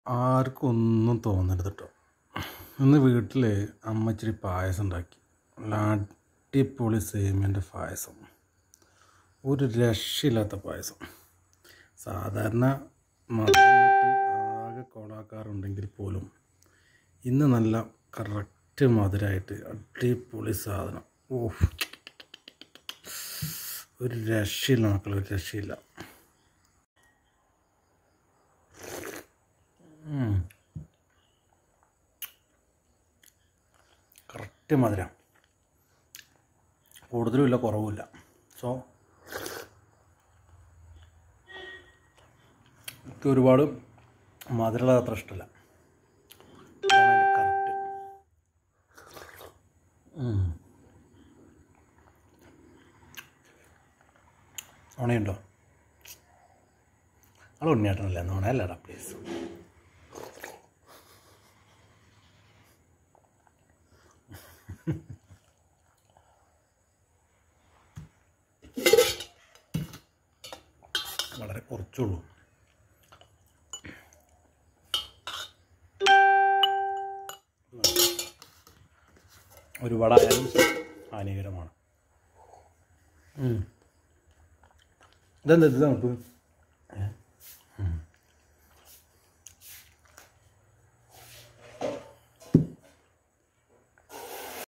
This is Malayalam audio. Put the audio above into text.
ആർക്കും ഒന്നും തോന്നരുത് കേട്ടോ ഇന്ന് വീട്ടിൽ അമ്മ ഇച്ചിരി പായസം ഉണ്ടാക്കി നല്ല അടിപൊളി സേമിയൻ്റെ പായസം ഒരു രക്ഷയില്ലാത്ത പായസം സാധാരണ മധുരമിട്ട് ആകെ കോളാക്കാറുണ്ടെങ്കിൽ പോലും ഇന്ന് നല്ല കറക്റ്റ് മധുരമായിട്ട് അടിപൊളി സാധനം ഓ ഒരു രക്ഷയില്ല മക്കൾ ഒരു രക്ഷയില്ല കറക്റ്റ് മധുരം കൂടുതലും ഇല്ല കുറവുമില്ല സോ എനിക്ക് ഒരുപാട് മധുരമുള്ളത് അത്ര ഇഷ്ടമല്ല ഇതാണ് അതിൻ്റെ കറക്റ്റ് ഉണയുണ്ടോ അത് ഉണ്ണിയേട്ടനല്ലേ നുണയല്ലടാ പ്ലീസ് വളരെ കുറച്ചുള്ളൂ ഒരുപാടായാലും ഹാനികരമാണ് ഉം. ഇതെന്താ ഇത് നമുക്ക്